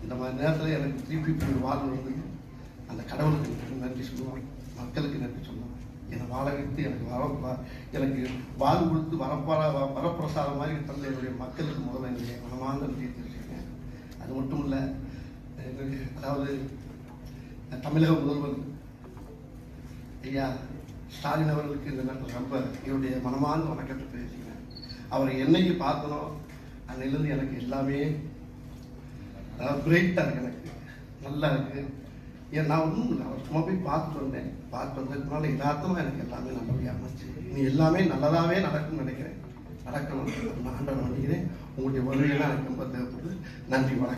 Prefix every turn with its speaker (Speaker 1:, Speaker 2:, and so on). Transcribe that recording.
Speaker 1: இந்த மாதிரி நேரத்தில் எனக்கு திருப்பி இப்படி ஒரு வாழ்வு இருந்தது அந்த கடவுளுக்கு எனக்கு நன்றி சொல்லுவோம் மக்களுக்கு நன்றி சொல்லுவோம் என்னை வாழ வைத்து எனக்கு வர வ- எனக்கு வாழ்வு கொடுத்து வரப்பார வ- வரப்பிரசாதம் மாதிரி தந்த என்னுடைய மக்களுக்கு முதல்ல என்னுடைய மனமார்ந்த நன்றியை தெரிவிச்சுக்கிறேன் அது மட்டும் இல்லை எனக்கு அதாவது தமிழக முதல்வர் ஐயா ஸ்டாலின் அவர்களுக்கு இந்த நேரத்தில் ரொம்ப என்னுடைய மனமார்ந்த வணக்கத்தை தெரிவிச்சுக்கிறேன் அவரை என்னைக்கு பார்த்தனோ அன்னையிலேருந்து எனக்கு எல்லாமே பிரைட்டாக இருக்கு எனக்கு நல்லா இருக்கு ஏன் நான் ஒன்றும் இல்லை அவர் சும்மா போய் பார்த்துட்டு வந்தேன் பார்த்து வந்ததுனால யதார்த்தமாக எனக்கு எல்லாமே நல்லபடியாக அமைச்சு நீ எல்லாமே நல்லதாகவே நடக்கும்னு நினைக்கிறேன் நடக்கணும் நான் ஆண்டவன் நினைக்கிறேன் உங்களுடைய வருகையெல்லாம் எனக்கு ரொம்ப தேவைப்படுது நன்றி வணக்கம்